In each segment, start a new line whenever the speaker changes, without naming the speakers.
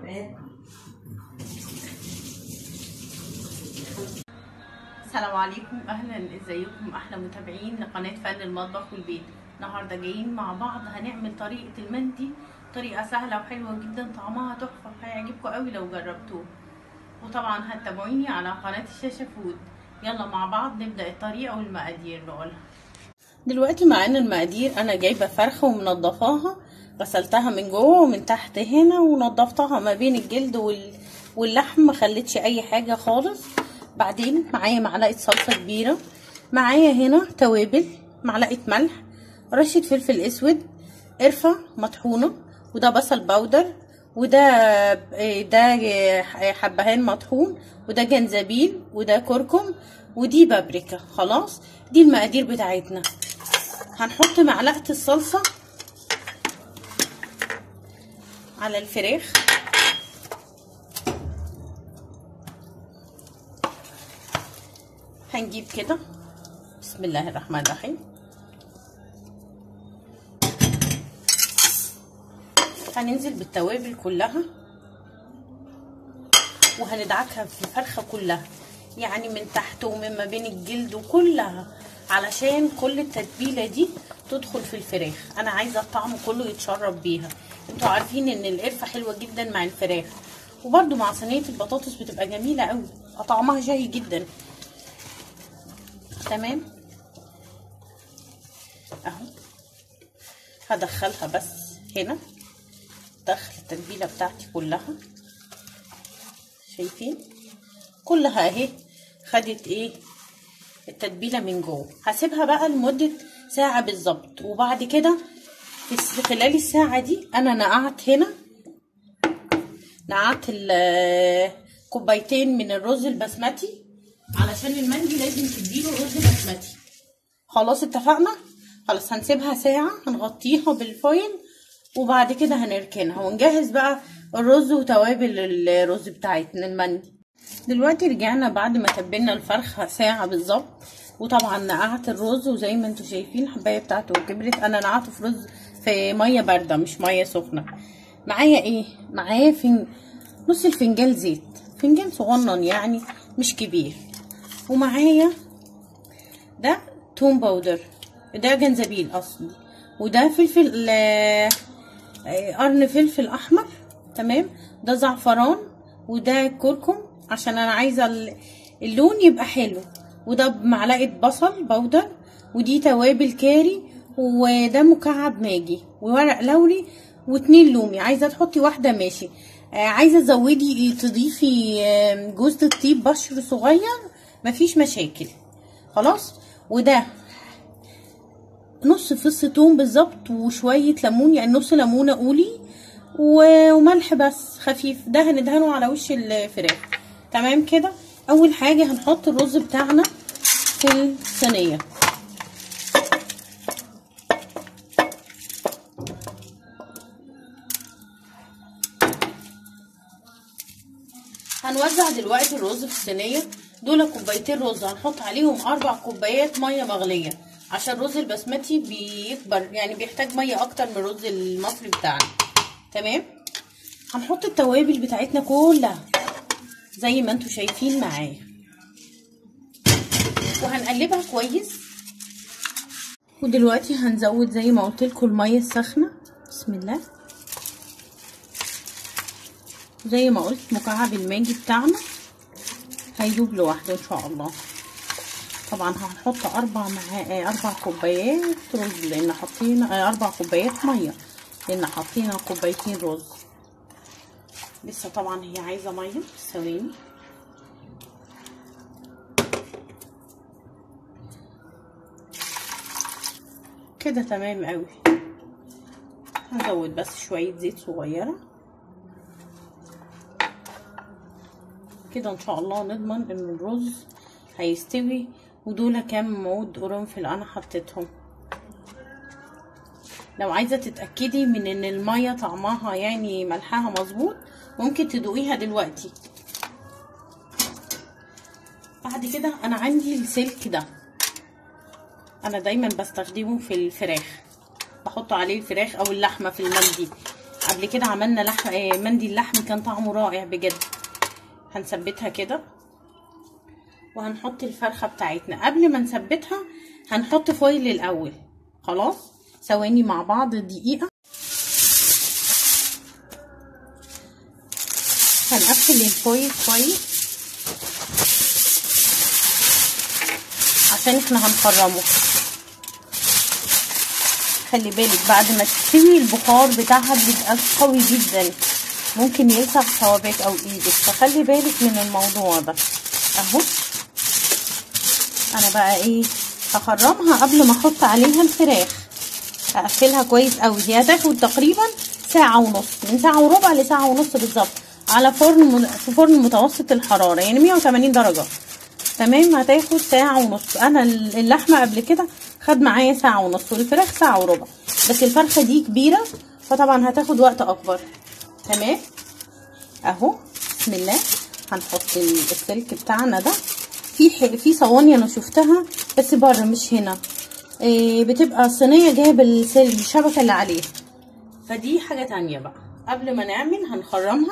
السلام عليكم اهلا ازيكم احلى متابعين لقناه فن المطبخ والبيت النهارده جايين مع بعض هنعمل طريقه المندي طريقه سهله وحلوه جدا طعمها تحفه هيعجبكم قوي لو جربتوه وطبعا هتتابعوني على قناه الشاشه فود يلا مع بعض نبدا الطريقه والمقادير نقولها دلوقتي معانا المقادير انا جايبه فرخه ومنضفاها غسلتها من جوه ومن تحت هنا ونضفتها ما بين الجلد وال... واللحم ما خليتش اي حاجه خالص بعدين معايا معلقه صلصه كبيره معايا هنا توابل معلقه ملح رشه فلفل اسود قرفه مطحونه وده بصل باودر وده ده حبهان مطحون وده جنزبيل وده كركم ودي بابريكا خلاص دي المقادير بتاعتنا هنحط معلقه الصلصه على الفراخ هنجيب كده بسم الله الرحمن الرحيم هننزل بالتوابل كلها وهندعكها في الفرخة كلها يعني من تحت ومن ما بين الجلد وكلها علشان كل التتبيلة دي تدخل في الفراخ انا عايزة الطعم كله يتشرب بيها انتوا عارفين ان القرفة حلوة جدا مع الفراخ وبرده مع صينية البطاطس بتبقى جميلة قوي طعمها جاي جدا تمام اهو هدخلها بس هنا دخل التتبيله بتاعتي كلها شايفين كلها اهي خدت ايه التتبيله من جوه هسيبها بقى لمده ساعه بالظبط وبعد كده في خلال الساعه دي انا نقعت هنا نقعت كوبايتين من الرز البسمتي علشان المندي لازم تديله رز بسمتي خلاص اتفقنا خلاص هنسيبها ساعة هنغطيها بالفويل وبعد كده هنركنها ونجهز بقى الرز وتوابل الرز بتاعتنا المندي دلوقتي رجعنا بعد ما تبلنا الفرخة ساعة بالظبط وطبعا نقعت الرز وزي ما انتوا شايفين الحباية بتاعته كبرت انا نقعته في رز في مية باردة مش مية سخنة معايا ايه معايا فن... نص الفنجان زيت فنجان صغنن يعني مش كبير ومعايا ده توم باودر ده جنزبيل اصلي وده فلفل قرن فلفل احمر تمام ده زعفران وده كركم عشان انا عايزه اللون يبقى حلو وده بمعلقه بصل باودر ودي توابل كاري وده مكعب ماجي وورق لوري واتنين لومي عايزه تحطي واحده ماشي عايزه تزودي تضيفي جوز الطيب بشر صغير مفيش مشاكل خلاص وده نص فص توم بالظبط وشويه ليمون يعني نص ليمونه قولي وملح بس خفيف ده هندهنه على وش الفراخ تمام كده اول حاجه هنحط الرز بتاعنا في الصينيه هنوزع دلوقتي الرز في الصينيه دول كوبايتين رز هنحط عليهم اربع كوبايات ميه مغليه عشان الرز البسمتي بيكبر يعني بيحتاج ميه اكتر من الرز المصري بتاعنا تمام هنحط التوابل بتاعتنا كلها زي ما انتوا شايفين معايا وهنقلبها كويس ودلوقتي هنزود زي ما قلت لكم الميه السخنه بسم الله زي ما قلت مكعب الماجي بتاعنا هيدوب لوحده ان شاء الله طبعا هنحط اربع معا اربع كوبايات رز لان حطينا اربع كوبايات ميه لان حطينا كوبايتين رز لسه طبعا هي عايزه ميه ثواني كده تمام قوي هزود بس شويه زيت صغيره كده ان شاء الله نضمن ان الرز هيستوي ودول كام عود قرنفل انا حطيتهم لو عايزه تتاكدي من ان الميه طعمها يعني ملحها مظبوط ممكن تدوقيها دلوقتي بعد كده انا عندي السلك ده انا دايما بستخدمه في الفراخ بحط عليه الفراخ او اللحمه في المندي قبل كده عملنا لحم آه، مندي اللحم كان طعمه رائع بجد هنثبتها كده وهنحط الفرخه بتاعتنا قبل ما نثبتها هنحط فويل الاول خلاص ثواني مع بعض دقيقه هنقفل الفويل كويس عشان احنا هنخرمه خلي بالك بعد ما تستوي البخار بتاعها بيبقى قوي جدا ممكن يلسع صوابعك او ايدك فخلي بالك من الموضوع ده اهو انا بقى ايه هخرمها قبل ما احط عليها الفراخ اقفلها كويس قوي هي هتاخد تقريبا ساعة ونص من ساعة وربع لساعة ونص بالظبط على فرن في فرن متوسط الحرارة يعني 180 درجة تمام هتاخد ساعة ونص انا اللحمة قبل كده خد معايا ساعة ونص والفراخ ساعة وربع بس الفرخة دي كبيرة فطبعا هتاخد وقت اكبر تمام اهو بسم الله هنحط السلك بتاعنا ده في في صواني انا شفتها بس بره مش هنا إيه بتبقى صينيه جايه بالشبكه اللي عليها فدي حاجه تانية بقى قبل ما نعمل هنخرمها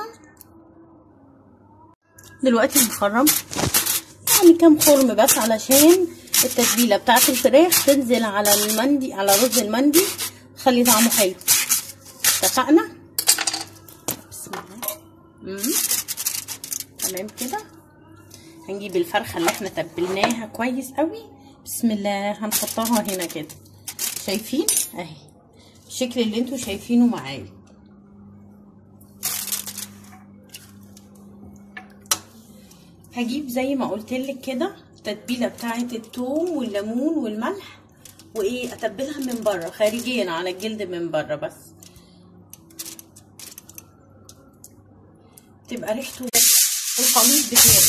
دلوقتي هنخرم يعني كام خرم بس علشان التتبيله بتاعت الفراخ تنزل على المندي على رز المندي تخلي طعمه حلو اتفقنا بسم الله امم تمام كده هنجيب الفرخه اللي احنا تبلناها كويس قوي بسم الله هنحطها هنا كده شايفين اهي الشكل اللي انتوا شايفينه معايا هجيب زي ما قلت لك كده التتبيله بتاعه الثوم والليمون والملح وايه اتبلها من بره خارجيا على الجلد من بره بس تبقى ريحته الخليط بتاعي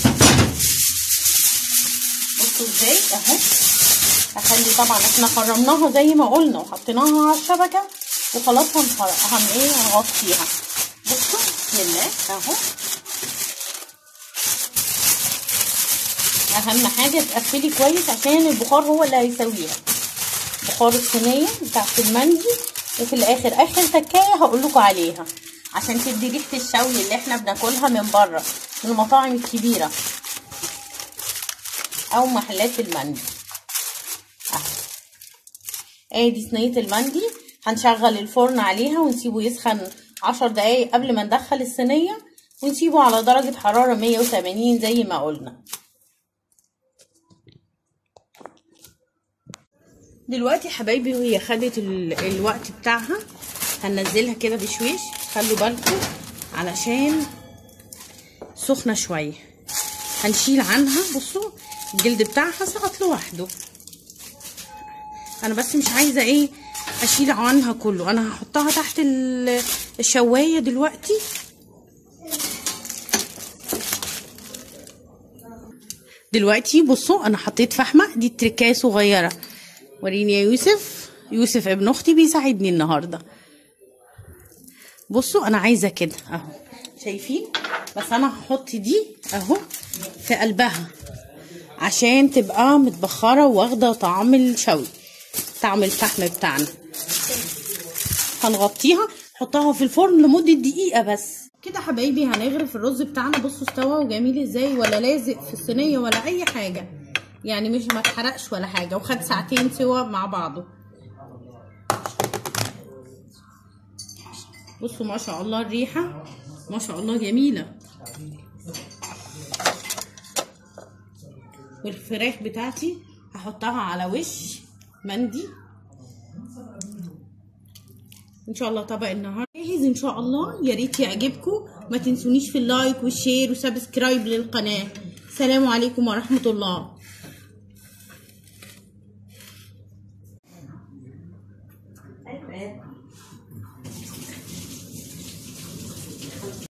بصوا ازاي اهو هخلي طبعا احنا خرمناها زي ما قلنا وحطيناها على الشبكه وخلاص هنخرق هن ايه هنغطيها بصوا بسم الله اهو اهم حاجه تقفلي كويس عشان البخار هو اللي هيسويها بخار الصينيه بتاعت المندي وفي الاخر اخر تكايه هقول لكم عليها عشان تدي ريحه الشوي اللي احنا بناكلها من بره من المطاعم الكبيره او محلات المندي اهو ادي صينيه المندي هنشغل الفرن عليها ونسيبه يسخن عشر دقايق قبل ما ندخل الصينيه ونسيبه على درجه حراره 180 زي ما قلنا دلوقتي حبايبي وهي خدت الوقت بتاعها هننزلها كده بشويش خلوا بالكم علشان سخنه شويه هنشيل عنها بصوا الجلد بتاعها سقط لوحده انا بس مش عايزه ايه اشيل عنها كله انا هحطها تحت الشوايه دلوقتي دلوقتي بصوا انا حطيت فحمه دي تركايه صغيره وريني يا يوسف يوسف ابن اختي بيساعدني النهارده بصوا انا عايزه كده اهو شايفين بس انا هحط دي اهو في قلبها عشان تبقى متبخره واخده طعم الشوي طعم الفحم بتاعنا هنغطيها نحطها في الفرن لمده دقيقه بس كده حبايبي هنغرف الرز بتاعنا بصوا استوى وجميل ازاي ولا لازق في الصينيه ولا اي حاجه يعني مش ما اتحرقش ولا حاجه وخد ساعتين سوا مع بعضه بصوا ما شاء الله الريحه ما شاء الله جميله والفراخ بتاعتي هحطها على وش مندي ان شاء الله طبق النهارده جاهز ان شاء الله يا ريت يعجبكم ما تنسونيش في اللايك والشير وسبسكرايب للقناه سلام عليكم ورحمه الله